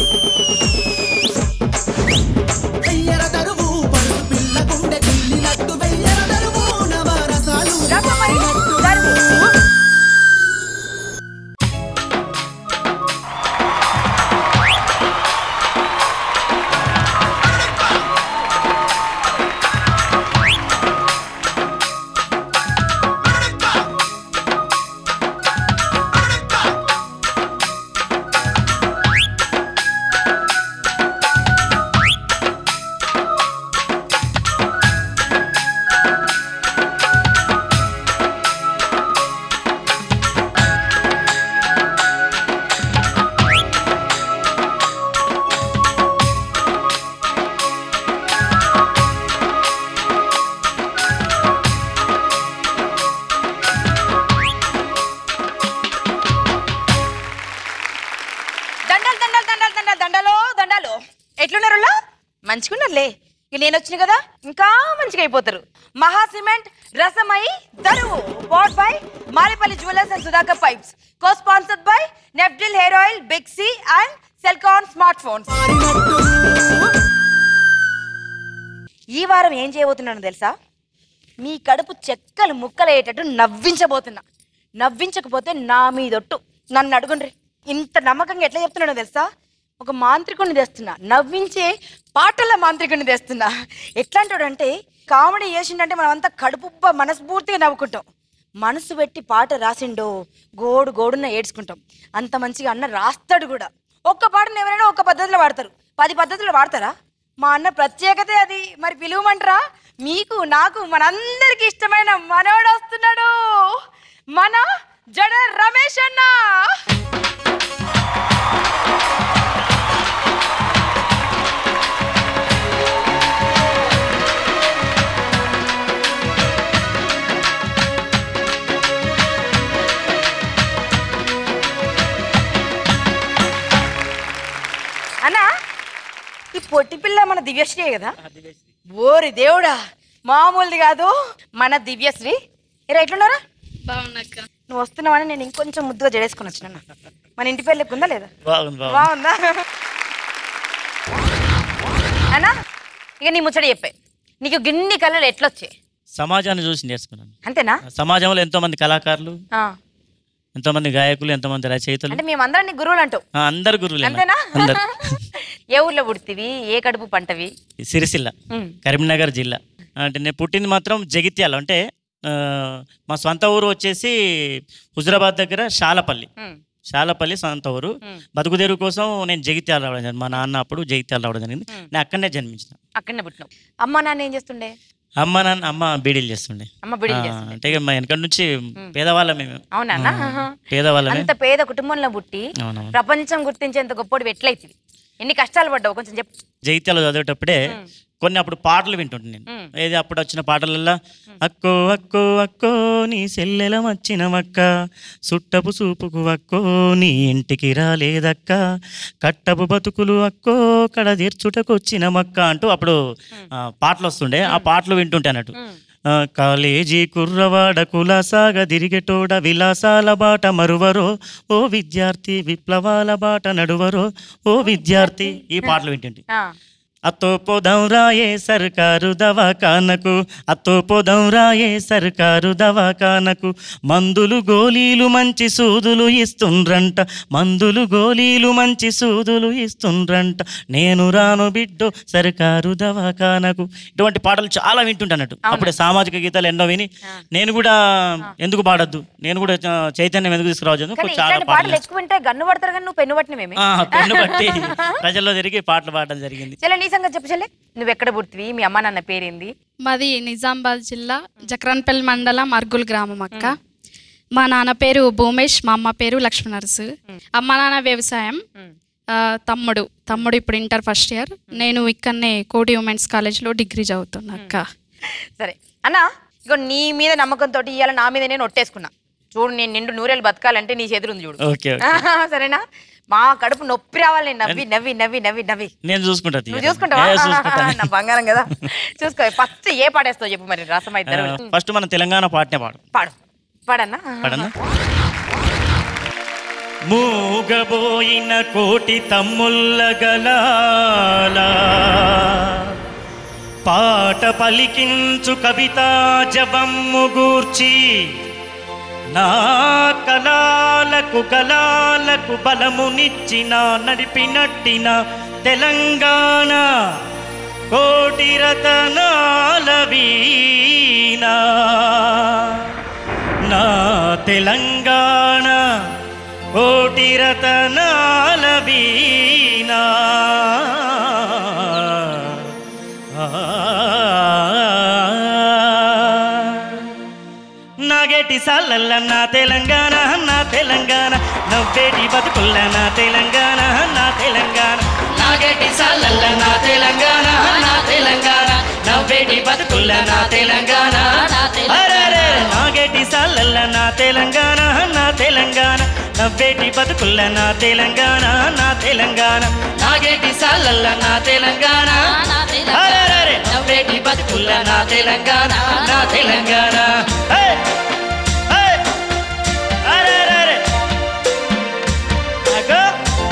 వెయ్యర దరువు పరుసు పిల్ల గుండె గిల్లినట్టు వెయ్యర దరువు నవరసాలు రసమై రేగినట్టు. దరువు. దండలు దండలు దండలు దండలు దండలు దండలు ఎట్లున్నారులా మంచిగున్నారులే ఇక నేను వచ్చిన కదా ఇంకా మంచిగా అయిపోతారు మహా cement Rasamayi Daruvu brought by Marepalli jewellers and Sudhakar pipes co sponsored by నెఫ్డిల్ హెయిర్ ఆయిల్ బిక్సీ అండ్ సెల్కాన్ స్మార్ట్ ఫోన్స్ మారినట్టు ఈ వారం ఏం చేయబోతున్నాను తెలుసా మీ కడుపు చెక్కలు ముక్కలయ్యేటట్టు నవ్వించబోతున్నా నవ్వించకపోతే నా మీదొట్టు నన్ను అడుగుండ్రి ఇంత నమ్మకంగా ఎట్లా చెప్తున్నానో తెలుసా ఒక మాంత్రికుడిని తెస్తున్నా నవ్వించే పాటల మాంత్రికుడిని తెస్తున్నా ఎట్లాంటాడంటే కామెడీ చేసిండంటే మనం అంతా కడుపుబ్బ మనస్ఫూర్తిగా నవ్వుకుంటాం మనసు పెట్టి పాట రాసిండో గోడు గోడున ఏడ్చుకుంటాం అంత మంచిగా అన్న రాస్తాడు కూడా ఒక్క పాటను ఎవరైనా ఒక పద్ధతిలో వాడతారు పది పద్ధతులు వాడతారా మా అన్న ప్రత్యేకతే అది మరి పిలువమంటారా మీకు నాకు మనందరికి ఇష్టమైన మనోడు వస్తున్నాడు మన జడ రమేష్ అన్న అన్నా ఈ పొట్టి పిల్ల మన దివ్యశ్రీ కదా ఓరి దేవుడా మామూలుది కాదు మన దివ్యశ్రీ ఇరా ఎట్లున్నారా బాగున్నాక నువ్వు వస్తున్నావని నేను ఇంకొంచెం ముద్దుగా జడేసుకుని వచ్చిన మన ఇంటి పేరు లెక్క ఉందా లేదా బాగుంది బాగుంది బాగుందా అన్నా ఇక నీ ముచ్చట చెప్పే నీకు గిన్ని కళలు ఎట్లొచ్చాయి సమాజాన్ని చూసి నేర్చుకున్నాను అంతేనా సమాజంలో ఎంతో మంది కళాకారులు ఆ. ఎంతో మంది గాయకులు ఎంతో మంది రచయితలు అంటే మేమందరం నీ గురువులు అంటావు ఆ, అందరు గురువులే అంతేనా అందరు ఏ ఊర్లో పుడితివి ఏ కడుపు పంటవి సిరిసిల్ల ఉమ్. కరీంనగర్ జిల్లా అంటే నేను పుట్టింది మాత్రం జగిత్యాల అంటే ఆ, మా సొంత ఊరు వచ్చేసి హుజరాబాద్ దగ్గర శాలపల్లి ఉమ్. శాలపల్లి సొంత ఊరు బతుకుదేరు కోసం నేను జగిత్యాల రావడం జరిగింది మా నాన్న అప్పుడు జగిత్యాల రావడం జరిగింది నేను అక్కడనే జన్మించిన అక్కడనే పుట్టినావు అమ్మ నాన్న ఏం చేస్తుండే అమ్మ నాన్న అమ్మ బీడీలు చేస్తుండే అమ్మ బిడిలు ఆ, చేస్తుండే అంటే ఇక మా వెనకటి నుంచి పేదవాళ్ళం మేము అవునా అన్న? ఆ, పేదవాళ్ళమే అంత పేద కుటుంబంలో పుట్టి అవునవును ప్రపంచం గుర్తించేంత గొప్పటి ఎట్లయితుంది ఎన్ని కష్టాలు పడ్డావు కొంచెం చెప్పు జగిత్యాల చదివేటప్పుడే కొన్ని అప్పుడు పాటలు వింటుంటే నేను మ్మ్. ఏది అప్పుడు వచ్చిన పాటలల్లో అక్కో అక్కో అక్కో నీ సెల్లెల వచ్చిన మక్క సుట్టపు సూపుకు అక్కో నీ ఇంటికి రాలేదక్క కట్టపు బతుకులు అక్కో కడ తీర్చుటకొచ్చిన మక్క అంటూ అప్పుడు ఆ, పాటలు వస్తుండే ఆ పాటలు వింటుంటే అన్నట్టు ఆ, కాలేజీ కుర్రవాడ కులాసాగ దిరిగెటోడ విలాసాల బాట మరువరో ఓ విద్యార్థి విప్లవాల బాట నడువరో ఓ విద్యార్థి ఈ పాటలు వింటుంటే ఆ, అత్తో పోదాం రాయే సర్కారు దవాఖానకు అత్తో పోదాం రాయే సర్కారు దవాఖానకు మందులు గోళీలు మంచి సూదులు ఇస్తుండ్రంట మందులు గోళీలు మంచి సూదులు ఇస్తుండ్రంట నేను రాను బిడ్డో సర్కారు దవాఖానకు ఇటువంటి పాటలు చాలా వింటుంటానట్టు అప్పుడే సామాజిక గీతాలు ఎన్నో విని నేను కూడా ఎందుకు పాడొద్దు నేను కూడా చ- చైతన్యం ఎందుకు తీసుకురావద్దు కానీ చాలా ఇట్లాంటి పాటలు పాటలు ఎక్కువ వింటే గన్ను పడతారు కానీ నువ్వు పెన్ను పట్టినవేమి ఆ, పెన్ను బట్టి ప్రజల్లో తిరిగి పాటలు పాడడం జరిగింది చెల్లె నీ సంగతి చెప్పు చెల్లె నువ్వు ఎక్కడ పుట్టివి మీ అమ్మ నాన్న పేరేంది మాది నిజామాబాద్ జిల్లా జక్రాన్పల్లి మండలం అర్గుల్ గ్రామం అక్క మా నాన్న పేరు భూమేష్ మా అమ్మ పేరు లక్ష్మణరసు అమ్మ నాన్న వ్యవసాయం ఆ, తమ్ముడు తమ్ముడు ఇప్పుడు ఇంటర్ ఫస్ట్ ఇయర్ నేను ఇక్కడనే కోటి ఉమెన్స్ కాలేజ్లో డిగ్రీ చదువుతున్నా అక్క సరే అన్న ఇగో నీ మీద నమ్మకంతో ఇవాళ నా మీద నేను ఒట్టేసుకున్నా చూడు నేను నిండు నూరేళ్ళు బతకాలంటే నీ చేతులు ఉంది చూడు ఓకే ఓకే సరేనా మా కడుపు నొప్పి రావాలి నేను నవ్వి నవ్వి నవ్వి నవ్వి నవ్వి నేను చూసుకుంటా తీయ. నువ్వు చూసుకుంటావా ఏ, చూసుకుంటాను. నా బంగారం కదా చూసుకో ఫస్ట్ ఏ పాడేస్తావు చెప్పు మరి రసం ఇద్దరు ఆ, ఫస్ట్ మన తెలంగాణ పాటనే పాడు పాడు పాడన్నా పాడన్నా మూగబోయిన కోటి తమ్ముళ్ళ గలాల పాట పలికించు కవితా జవమ్ము గూర్చి నా కలాలకు కలాలకు బలమునిచ్చిన నడిపినట్టిన తెలంగాణ కోటి రతనాల వీణా నా తెలంగాణ కోటి రతనాల వీణా నాగేటి సాలల్ల నా తెలంగాణ నా తెలంగాణ నవ్వేటి బతుకుల్ల నా తెలంగాణ నా తెలంగాణ నాగేటి సాలల్ల నా తెలంగాణ నా తెలంగాణ నవ్వేటి బతుకుల్ల నా తెలంగాణ అరెరే, నాగేటి సాలల్ల నా తెలంగాణ నా తెలంగాణ నవ్వేటి బతుకుల్ల నా తెలంగాణ నా తెలంగాణ నాగేటి సాలల్ల నా తెలంగాణ అరెరే, నవ్వేటి బతుకుల్ల నా తెలంగాణ నా తెలంగాణ హే! హే! అరెరెరె! అగో!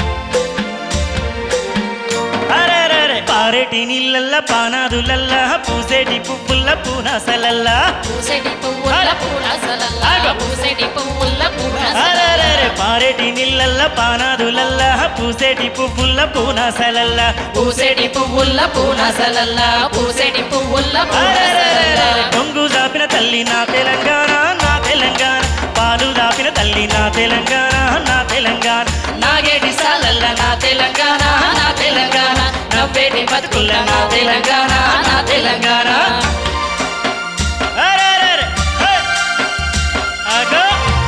అరెరెరె! పారేటి నీళ్ళల్ల పానాదులల్ల పూసేటి పువ్వుల్ల పూనాసలల్ల పూసెడి పువ్వుల పూలసలల్ల ఆగు. పూసెడి పువ్వుల పూలసలల్ల అరెరెరె! పారేటి నీళ్ళల్ల పానాదులల్ల పూసేటి పువ్వుల్ల పూనాసలల్ల పూసెడి పువ్వుల పూలసలల్ల పూసెడి పువ్వుల పూలసలల్ల అరెరెరెరె! కొంగు దాపిన తల్లి నా తెలంగాణ నా తెలంగాణ పాలు దాపిన తల్లి నా తెలంగాణ నా తెలంగాణ నాగేటి సాలల్ల నా తెలంగాణ నా తెలంగాణ నవ్వేటి బతుకుల్ల నా తెలంగాణ నా తెలంగాణ అరెరెరె! హే! అగో!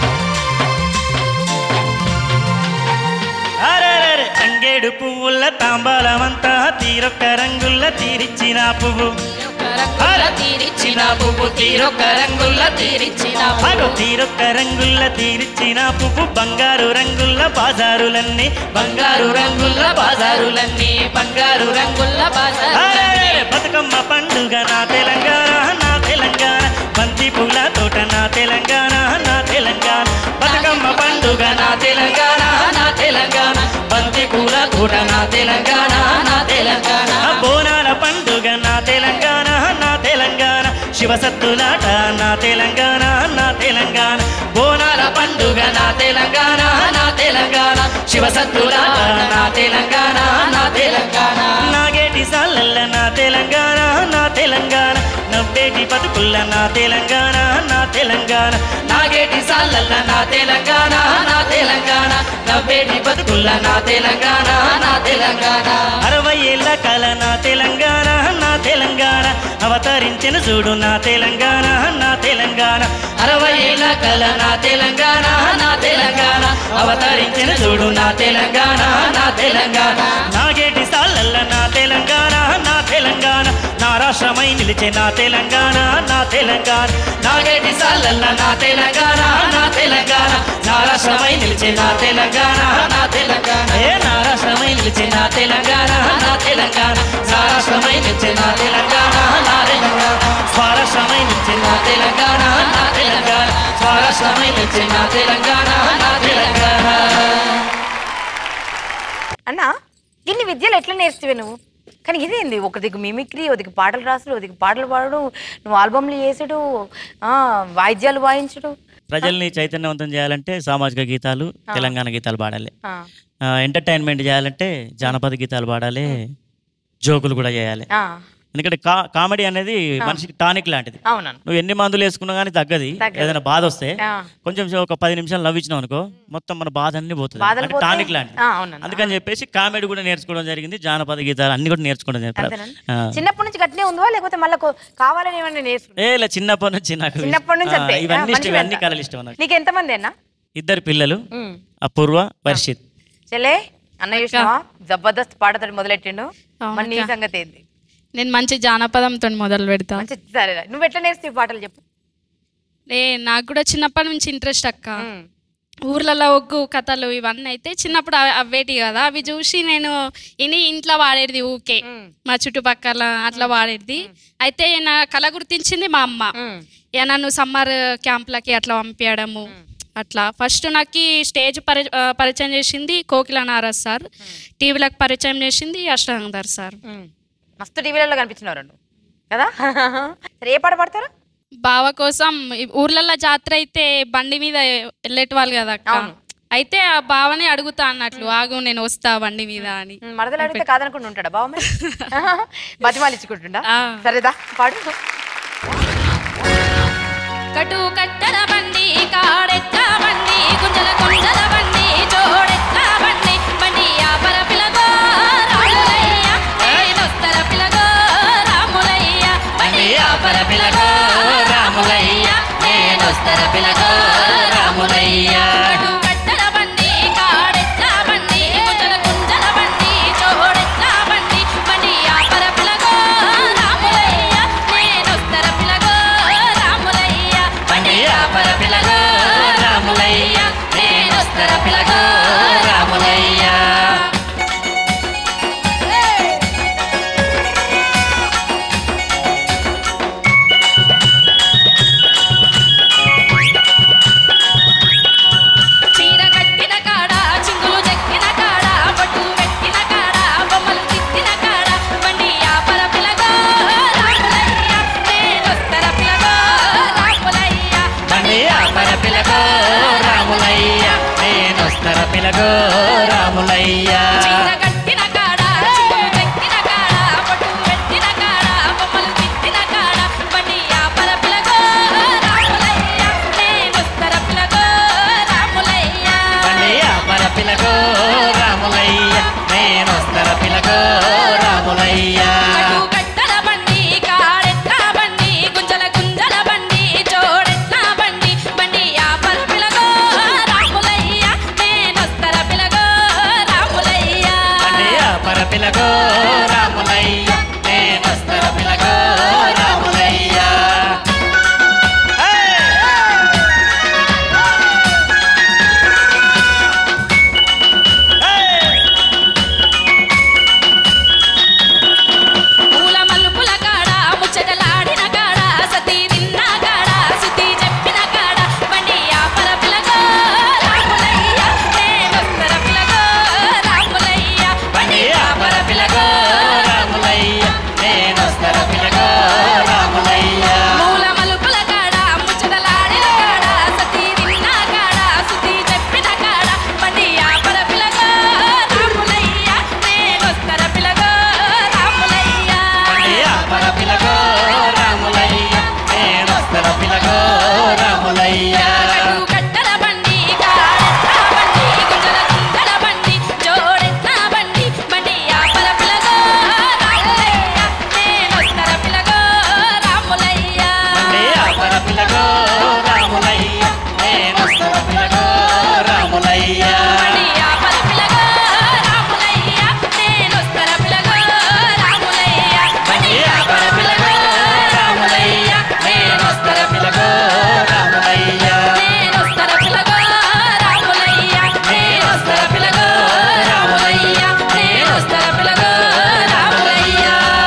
అరెరెరె! తంగేడు పువ్వుల తాంబాలమంతా తీరొక్క రంగుల్ల తీరిచ్చిన పువ్వు రంగుల తీరిచ్చిన పువ్వు తీరొక్క రంగుల తీరిచ్చిన అగో పువ్వు తీరొక్క రంగుల్ల తీరిచ్చిన పువ్వు బంగారు రంగుల్ల బాజారులన్నీ బంగారు రంగుల బాజారులన్నీ బంగారు రంగుల బాజారులన్నీ అరెరెరె! బతుకమ్మ పండుగ నా తెలంగాణ నా తెలంగాణ బంతి పూల తోట నా తెలంగాణ నా తెలంగాణ బతుకమ్మ పండుగ నా తెలంగాణ నా తెలంగాణ బంతి పూల కూడ నా తెలంగాణ నా తెలంగాణ ఆ బోనాల పండుగ నా తెలంగాణ నా తెలంగాణ శివసత్తులాట నా తెలంగాణ నా తెలంగాణ బోనాల పండుగ నా తెలంగాణ నా తెలంగాణ శివసత్తులాట నా తెలంగాణ నా తెలంగాణ నాగేటి సాలల్ల నా తెలంగాణ నా తెలంగాణ నవ్వేటి బతుకుల్ల నా తెలంగాణ నా తెలంగాణ నాగేటి సాలల్ల నా తెలంగాణ నా తెలంగాణ నవ్వేటి బతుకుల్ల నా తెలంగాణ నా తెలంగాణ అరవై ఏళ్ళ కల నా తెలంగాణ నా తెలంగాణ అవతరించిన చూడు నా తెలంగాణ నా తెలంగాణ అరవై ఏళ్ళ కల నా తెలంగాణ నా తెలంగాణ అవతరించిన చూడు నా తెలంగాణ నా తెలంగాణ నాగేటి సాలల్ల నా తెలంగాణ నా తెలంగాణ నా రాష్ట్రమై నిలిచే నా తెలంగాణ నా తెలంగాణ నాగేటి సాలల్ల నా తెలంగాణ నా తెలంగాణ నా రాష్ట్రమై నిలిచే నా తెలంగాణ నా తెలంగాణ ఏ నా రాష్ట్రమై నిలిచే నా తెలంగాణ నా తెలంగాణ నా రాష్ట్రమై నిలిచే నా తెలంగాణ నా తెలంగాణ స్వరాష్ట్రమై నిలిచే నా తెలంగాణ నా తెలంగాణ స్వరాష్ట్రమై నిలిచే నా తెలంగాణ నా తెలంగాణ అన్నా ఇన్ని విద్యలు ఎట్లా నేర్చుతివే నువ్వు కానీ ఇదేంది ఒక దిక్కు మిమిక్రీ ఒక దిక్కు పాటలు రాసుడు ఒక దిక్కు పాటలు పాడడు నువ్వు ఆల్బమ్లు చేసుడు ఆ, వాయిద్యాలు వాయించుడు ప్రజల్ని చైతన్యవంతం చేయాలంటే సామాజిక గీతాలు తెలంగాణ గీతాలు పాడాలి ఆ, ఎంటర్టైన్మెంట్ చేయాలంటే జానపద గీతాలు పాడాలి జోకులు కూడా చేయాలి ఆ, ఎందుకంటే కా కామెడీ అనేది మనిషికి టానిక్ లాంటిది అవునన్నా నువ్వు ఎన్ని మందులు వేసుకున్నా కానీ తగ్గది తగ్గదు. ఏదైనా బాధ వస్తే ఆ. కొంచెం సేపు ఒక పది నిమిషాలు నవ్వించినావు అనుకో మొత్తం మన బాధ అన్ని పోతుంది బాధలు అంటే పోతాయి. టానిక్ లాంటిది ఆ, అవునన్నా. అందుకని చెప్పేసి కామెడీ కూడా నేర్చుకోవడం జరిగింది జానపద గీతాలు అన్ని కూడా నేర్చుకోవడం జరిగింది అంతేనా ఆ. చిన్నప్పటి నుంచి గట్టినే ఉందా లేకపోతే మళ్ళీ కావాలని ఏమన్నా నేర్చుకున్నా ఏ ఇలా చిన్నప్పటి నుంచి నాకు చిన్నప్పటి నుంచి ఆ, అంతే ఇవన్నీ ఆ, ఇష్టం మంచిగా ఇవన్నీ అంతా. కళలు ఇష్టం నాకు నీకు ఎంతమంది అన్నా ఇద్దరు పిల్లలు ఉమ్. అపూర్వ వర్షిత్ చెల్లే అన్న చూసినావా జబర్దస్త్ పాటతో మొదలెట్టిండు అవునక్క. మరి నీ సంగతి ఏంది నేను మంచి జానపదంతో మొదలు పెడతా మంచి సరే నువ్వు ఎట్లా నేర్చుతావు ఈ పాటలు చెప్పు ఏ నాకు కూడా చిన్నప్పటి నుంచి ఇంట్రెస్ట్ అక్క ఉమ్. ఊర్లలో ఒగ్గు కథలు ఇవన్నీ అయితే చిన్నప్పుడు అవి- అవేటి కదా అవి చూసి నేను ఇని ఇంట్లో వాడేది ఊకే ఉమ్. మా చుట్టుపక్కల అట్లా వాడేది అయితే నా కళ గుర్తించింది మా అమ్మ ఉమ్. ఇక నన్ను సమ్మర్ క్యాంప్లకి అట్లా పంపించడము అట్లా ఫస్ట్ నాకు స్టేజ్ పరి ఆ, పరిచయం చేసింది కోకిల నారాజ్ సార్ టీవీలకు పరిచయం చేసింది అష్టాంగధర్ సార్ మస్తు టీవీలలో కనిపించినారు నువ్వు కదా సరే ఏ పాట పాడతారు బావ కోసం ఈ ఊర్లలో జాతర అయితే బండి మీద వెళ్ళేటి వాళ్ళు కదా అక్క అవును. అయితే ఆ బావని అడుగుతా అన్నట్లు ఆగు నేను వస్తా బండి మీద అని మరదలు అడిగితే కాదనుకుంటూ ఉంటాడా బావ మరి బతిమాలు ఇచ్చుకుంటుండా ఆ. సరేదా పాడు కటు కట్టల బండి కాడెక్క బండి గుంజల గుంజల బండి జోడెక్క బండి బండి ఆపర పిలగో రాములయ్య నేనొస్తర పిలగో రాములయ్య బండి ఆపర పిలగో రాములయ్య నేనొస్తర పిలగో రాములయ్య కటు కట్టల బండి కాడెక్క బండి గుంజల గుంజల బండి జోడెక్క బండి బండి ఆపర పిలగో రాములయ్య నేనొస్తర పిలగో రాములయ్య బండి ఆపర పిలగో రాములయ్య నేనొస్తర పిలగో రాములయ్య చీర కట్టిన కాడ చింగులు చెక్కిన కాడ పట్టు పెట్టిన కాడ బొమ్మలు తిట్టిన కాడ బండి ఆపర పిలగా రాములయ్య నేనొస్తర పిలగా రాములయ్య బండి ఆపర పిలగో రాములయ్య నేనొస్తర పిలగో రాములయ్య చీర కట్టిన కాడ చింగులు చెక్కిన కాడ పట్టు పెట్టిన కాడ బొమ్మలు తిట్టిన కాడ బండి ఆపర పిలగా రాములయ్య నేనొస్తర పిలగా రాములయ్య బండి ఆపర పిలగో రాములయ్య నేనొస్తర పిలగో రాములయ్య కటు కట్టల బండి కాడెట్ల బండి గుంజల గుంజల బండి జోడెట్ల బండి బండి ఆపర పిలగో రాములయ్య నేనొస్తర పిలగో రాములయ్య బండి ఆపర పిలగో రాములయ్య నేనొస్తర పిలగో రాములయ్య పూల మల్లుపుల కాడ ముచ్చటలాడిన కాడ సతీ నిన్న కాడ సుతి చెప్పిన కాడ బండి ఆపర పిలగో రాములయ్య నేనొస్తర పిలగో రాములయ్య బండి ఆపర పిలగో రాములయ్య నేనొస్తర పిలగో రాములయ్య మూల మలుపుల కాడ ముచ్చటలాడిన కాడ సతీ నిన్న కాడ సుతి చెప్పిన కాడ బండి ఆపర పిలగో రాములయ్య నేనొస్తర పిలగో రాములయ్య బండి ఆపర పిలగో రాములయ్య నేనొస్తర పిలగో రాములయ్య కటు కట్టల బండి కాడెట్ల బండి గుంజల గుంజల బండి జోడెట్ల బండి బండి ఆపర పిలగో రాములయ్య నేనొస్తర పిలగో రాములయ్య బండి ఆపర పిలగో రాములయ్య నేనొస్తర పిలగో రాములయ్య బండి ఆపర పిలగో రాములయ్య నేనొస్తర పిలగో రాములయ్య బండి ఆపర పిలగో రాములయ్య నేనొస్తర పిలగో రాములయ్య నేనొస్తర పిలగో రాములయ్య నేనొస్తర పిలగో రాములయ్య నేనొస్తర పిలగో రాములయ్య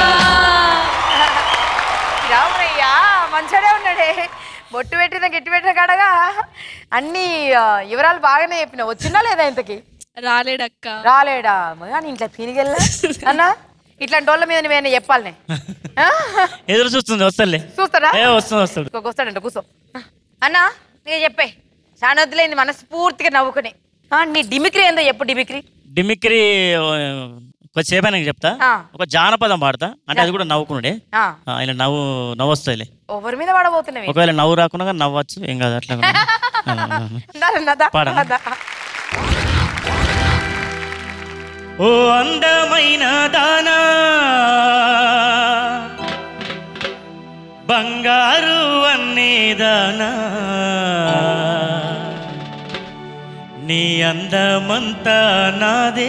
రామయ్య మంచిగానే ఉన్నాడే బొట్టు పెట్టిన గిట్టు పెట్టిన కాడగా అన్ని ఆ, వివరాలు బాగానే చెప్పిన వచ్చినా లేదా ఇంతకి రాలేడక్క రాలేడా కానీ ఇంట్లో తిరిగెళ్ళా అన్నా ఇట్లాంటి వాళ్ళ మీద నువ్వేనా చెప్పాలనే ఆ? ఎదురు చూస్తుంది వస్తలే చూస్తారా ఏ వస్తుంది వస్తాడు ఇంకొక వస్తాడంట కూర్చో అన్నా నేను చెప్పే చాలా వద్దులేంది మనస్ఫూర్తిగా నవ్వుకుని ఆ, నీ డిమిక్రీ ఏందో చెప్పు డిమిక్రీ డిమిక్రీ ఒక చేపానికి చెప్తా ఆ. ఒక జానపదం పాడతా అంటే అది కూడా నవ్వుకున్నాడే ఆ, ఆ, ఇలా నవ్వు నవ్వు వస్తాయిలే ఎవరి మీద పడబోతున్నావి ఒకవేళ నవ్వు రాకుండా కానీ నవ్వచ్చు ఏం కాదు అట్లా కూడా. ఆ, ఆ, ఆ. దారన్నా, దా, పాడనా? దా. ఓ అందమైన దానా బంగారు అన్నేదానా నీ అందమంతా నాదే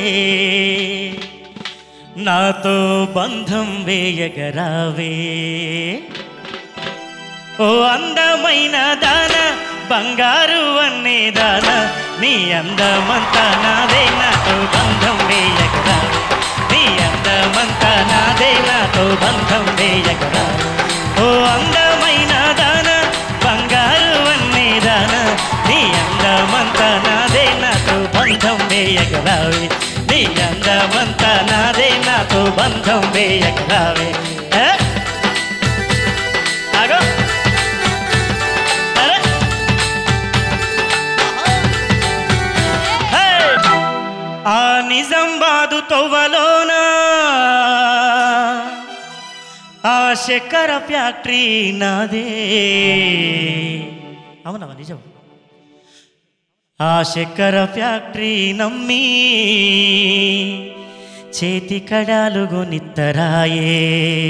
నాతో బంధం వేయగరావే ఓ అందమైన దాన బంగారు అనే దాన నీ అందమంతా నాదే నాతో బంధం వేయకరా నీ అందమంతా నాదే నాతో బంధం వేయకరా ఓ అందమైన దాన బంగారు అనే దాన నీ వేయగరావే నీ అందమంతా నాదే నాతో బంధం వేయగరావే ఏ? ఆగో అరే హే! ఆ నిజంబాదు తొవ్వలోనా ఆ చక్కెర ఫ్యాక్టరీ నాదే అవునవా నిజం ఆ చక్కెర ఫ్యాక్టరీ నమ్మి చేతి కడాలు గొనిత్తరాయే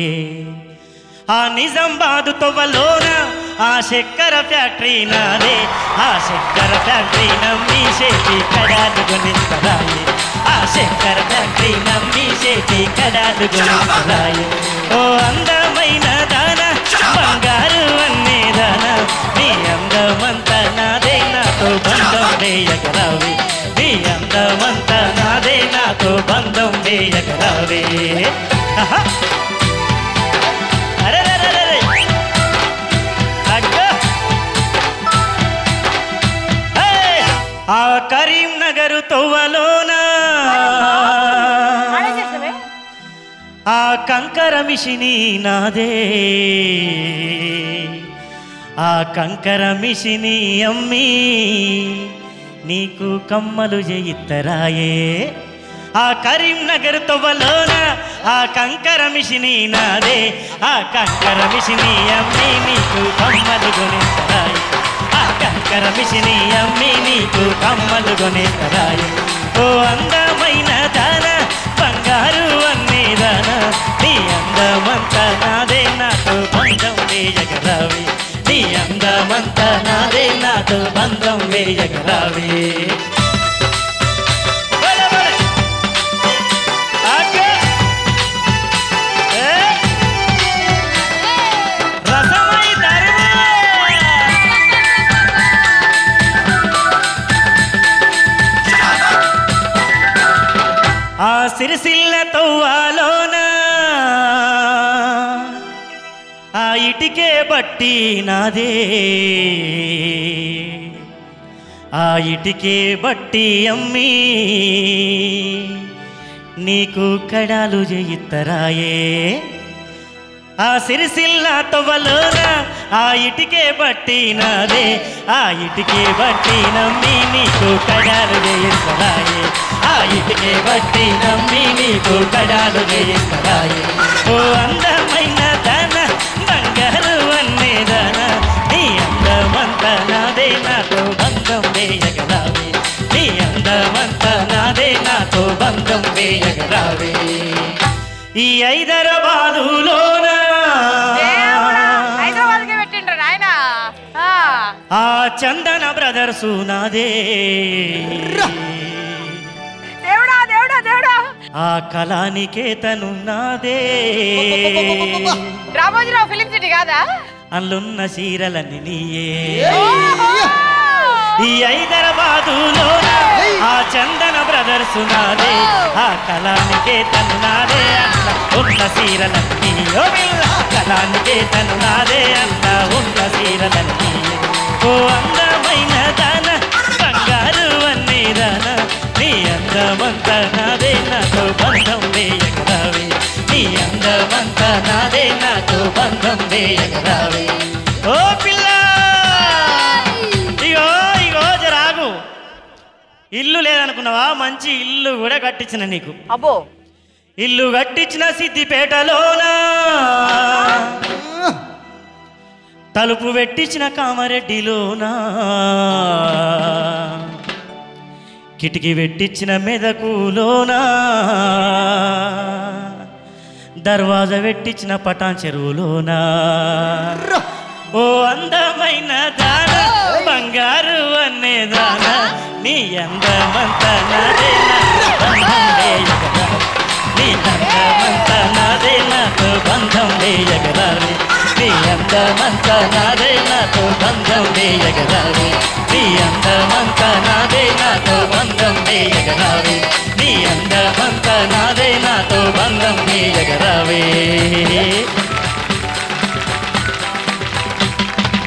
ఆ నిజామాబాదు తొవ్వలోన ఆ చక్కెర ఫ్యాక్టరీ నాదే ఆ చక్కెర ఫ్యాక్టరీ నమ్మి చేతి కడాలు గొనిత్తరాయే ఆ చక్కెర ఫ్యాక్టరీ నమ్మి చేతి కడాలు గొనిత్తరాయే ఓ అందమైన దాన బంగారు అన్నే దాన నీ అందమంతా నాదే నాతో బంధం వేయగరావే నీ అందమంతా నాదే నాతో బంధం వేయగరావే ఆహా అరెరెరెరెరె. అగ్గో. హే! ఆ కరీంనగర్ తొవ్వలోనా ఆడే చేసావే ఆ కంకర మిషిని నాదే ఆ కంకర మిషిని అమ్మి నీకు కమ్మలు చేయిత్తరాయే ఆ కరీంనగర్ తొవ్వలోన ఆ కంకర మిషిని నాదే ఆ కంకర మిషిని అమ్మి నీకు కమ్మలు కొనిత్తరాయే ఆ కంకర మిషిని అమ్మి నీకు కమ్మలు కొనిత్తరాయే ఓ అందమైన దాన బంగారు అన్నీ దాన నీ అందమంతా నాదే నాతో బంధం వేయగరావే నీ అందమంతా నాదే నాతో బంధం వేయగరావే బలే, బలే. ఆగే. ఏ. రసమై తరుము. ఆ సిరిసిల్ల తవ్వాలోన ఆ ఇటికే బట్టి నాదే ఆ ఇటికే బట్టి అమ్మి నీకు కడాలు చేయిత్తరాయే ఆ సిరిసిల్ల తొవ్వలోన ఆ ఇటికే బట్టి నాదే ఆ ఇటికే బట్టి నమ్మి నీకు కడాలు చేయిస్తరాయే ఆ ఇటికే బట్టి నమ్మి నీకు కడాలు చేయిస్తరాయే ఓ అందమైన దాన బంగారు అన్నే దాన నీ అందమంతా నాదే నాతో బంధం వేయగరావే నీ అందమంతా నాదే నాతో బంధం వేయగరావే ఈ హైదరాబాదులోన హైదరాబాద్కే పెట్టిండ్రు నాయన ఆ చందన బ్రదర్సు నాదే దేవుడా దేవుడా దేవుడా ఆ కళానికేతను నాదే రామోజీరావు ఫిలిం సిటీ కాదా అందున్న చీరలన్నీ నీయే ఈ హైదరాబాదులోన ఆ చందన బ్రదర్స్ నాదే ఆ కళానికే తను నాదే అన్న ఉన్న సీరలన్నీ ఓ పిల్ల కళానికే తను నాదే అన్న ఉన్న సీరలన్నీ ఓ అందమైన దాన బంగారు అన్నీ దాన నీ అందమంతా నాదే నాతో బంధం వేయగరావే నీ అందమంతా నాదే నాతో బంధం వేయగరావే ఓ పిల్ల ఇగో ఇగో జరాగు ఇల్లు లేదనుకున్నావా మంచి ఇల్లు కూడా కట్టించిన నీకు అబ్బో ఇల్లు కట్టించిన సిద్దిపేటలోనా తలుపు పెట్టించిన కామారెడ్డిలోనా కిటికీ పెట్టించిన మెదకులోనా దర్వాజా పెట్టించిన పటాన్ చెరువులోనా ఓ అందమైన దాన బంగారు అనే దాన నీ అందమంతా నాదే నాతో బంధం వేయగరా నీ అందమంతా నాదే నాతో బంధం వేయగరావి నీ అందమంతా నాదే నాతో బంధం వేయగరావి నీ అందమంతా నాదే నాతో బంధం వేయగరావి నీ అందమంతా నాదే నాతో బంధం వేయగరావే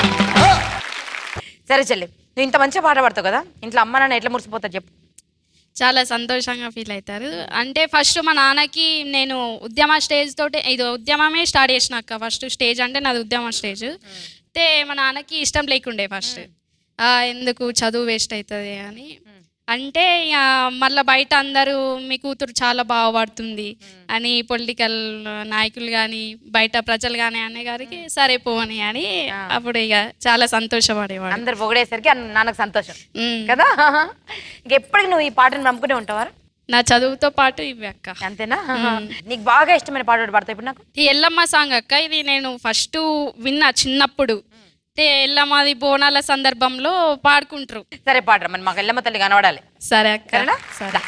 సరే చెల్లి నువ్వు ఇంత మంచిగా పాట పాడతావు కదా ఇంట్లో అమ్మ నాన్న ఎట్లా మురిసిపోతా చెప్పు చాలా సంతోషంగా ఫీల్ అవుతారు అంటే ఫస్ట్ మా నాన్నకి నేను ఉద్యమ స్టేజ్ తోటి ఇది ఉద్యమమే స్టార్ట్ చేసినాక ఫస్ట్ స్టేజ్ అంటే నాది ఉద్యమ స్టేజ్ అయితే మా నాన్నకి ఇష్టం లేకుండే ఫస్ట్ ఎందుకు చదువు వేస్ట్ అవుతుంది అని అంటే ఇక మళ్ళీ బయట అందరూ మీ కూతురు చాలా బాగుపడుతుంది అని పొలిటికల్ నాయకులు కానీ బయట ప్రజలు కానీ అనే గారికి సరే పోని అని అప్పుడు ఇక చాలా సంతోషపడేవాడు అందరు పొగిడేసరికి అన్న- నాన్నకు సంతోషం ఉమ్. కదా ఇంకెప్పటికి నువ్వు ఈ పాటను నమ్ముకునే ఉంటావా నా చదువుతో పాటు ఇవి అక్క అంతేనా నీకు బాగా ఇష్టమైన పాట ఒకటి పడతాయి ఇప్పుడు నాకు ఈ ఎల్లమ్మ సాంగ్ అక్క ఇది నేను ఫస్ట్ విన్నా చిన్నప్పుడు అయితే ఎల్లమ్మది బోనాల సందర్భంలో పాడుకుంటారు సరే పాడరా మరి మాకు ఎల్లమ్మ తల్లి కనబడాలి సరే అక్క సరేనా? సరే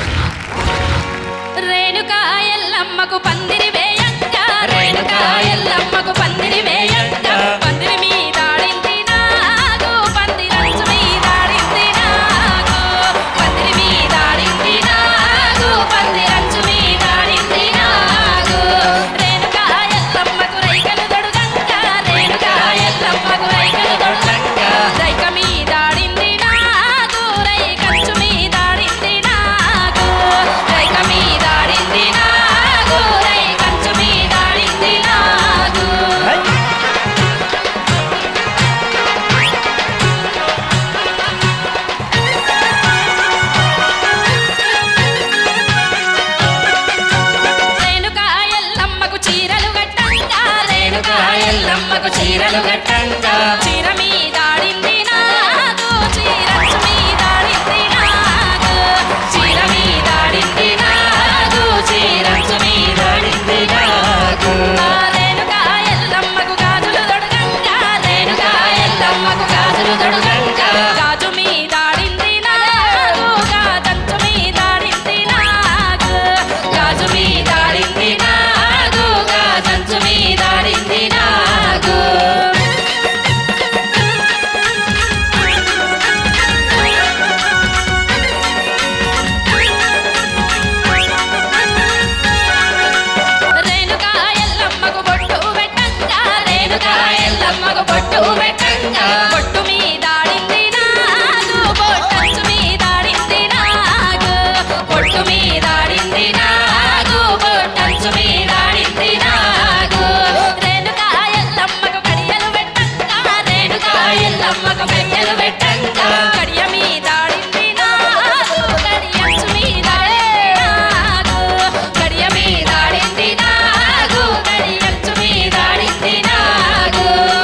రేణుకా ఎల్లమ్మకు పందిరి వేయంక రేణుకా ఎల్లమ్మకు పందిరి వేయంక పందిరి మీద ఆడింది నాగు పందిరంచు మీద ఆడింది నాగు పందిరి మీద ఆడింది నాగు పందిరంచు మీద ఆడింది నాగు రేణుకా ఎల్లమ్మకు రైకలు దొడుగంక రేణుకా ఎల్లమ్మకు రైకలు దొడుగంక రైక మీద ఆడింది నాగు రైకంచు మీద ఆడింది నాగు రైక మీద ఆడింది నాగు రైకంచు మీద ఆడింది నాగు రేణుకా ఎల్లమ్మకు చీరలు గట్టంగా రేణుకా ఎల్లమ్మకు చీరలు గట్టంగా చీర మీద ఆడింది నాగు చీరచ్చు మీద ఆడింది నాగు చీర మీద ఆడింది నాగు చీరచ్చు మీద ఆడింది నాగు ఆ రేణుకా ఎల్లమ్మకు గాజులు దొడగంగా రేణుకా ఎల్లమ్మకు గాజులు దొడగంగా గాజు మీద ఆడింది నాగు గాజంచు మీద ఆడింది నాగు గాజు మీద ఆడింది నాగు గాజంచు మీద ఆడింది నాగు రేణుకా ఎల్లమ్మకు బొట్టు పెట్టంగా రేణుకా ఎల్లమ్మకు బొట్టు పెట్టంగా బొట్టు మీద ఆడింది నాగు బొట్టంచు మీద ఆడింది నాగు బొట్టు మీద ఆడింది నాగు బొట్టంచు మీద ఆడింది నాగు రేణుకా ఎల్లమ్మకు కడియలు పెట్టంగా రేణుకా ఎల్లమ్మకు కడియలు పెట్టంగా కడియ మీద ఆడింది నాగు కడియంచు మీద ఆడింది నాగు కడియ మీద ఆడింది నాగు కడియంచు మీద ఆడింది నాగు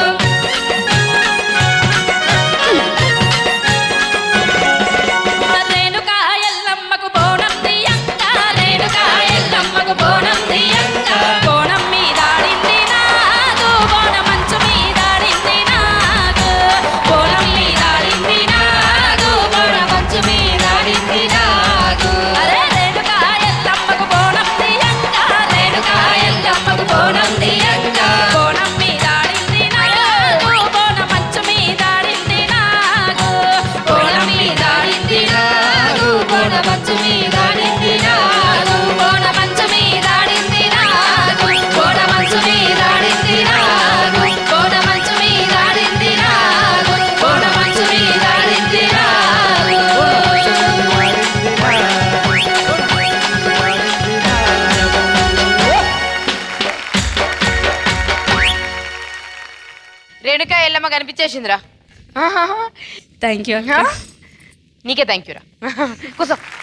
రేణుకా ఎల్లమ్మకు బోనం దియంక రేణుకా ఎల్లమ్మకు బోనం దియంక బోనం మీద ఆడింది నాగు బోనమంచు మీద ఆడింది నాగు బోనం మీద ఆడింది నాగు బోనమంచు మీద ఆడింది నాగు అరే రేణుకా ఎల్లమ్మకు బోనం దియంక రేణుకా ఎల్లమ్మకు బోనం దియంక బోనం మీద ఆడింది నాగు బోనమంచు మీద ఆడింది నాగు బోనం మీద ఆడింది నాగు బోనమంచు మీద ఆడింది నాగు బోనమంచు మీద ఆడింది నాగు బోనమంచు మీద ఆడింది నాగు బోనమంచు మీద ఆడింది నాగు బోనమంచు మీద ఆడింది నాగు రేణుకా ఎల్లమ్మ కనిపించేసిందిరా థ్యాంక్ యూ నీకే థ్యాంక్ యూరా కూర్చో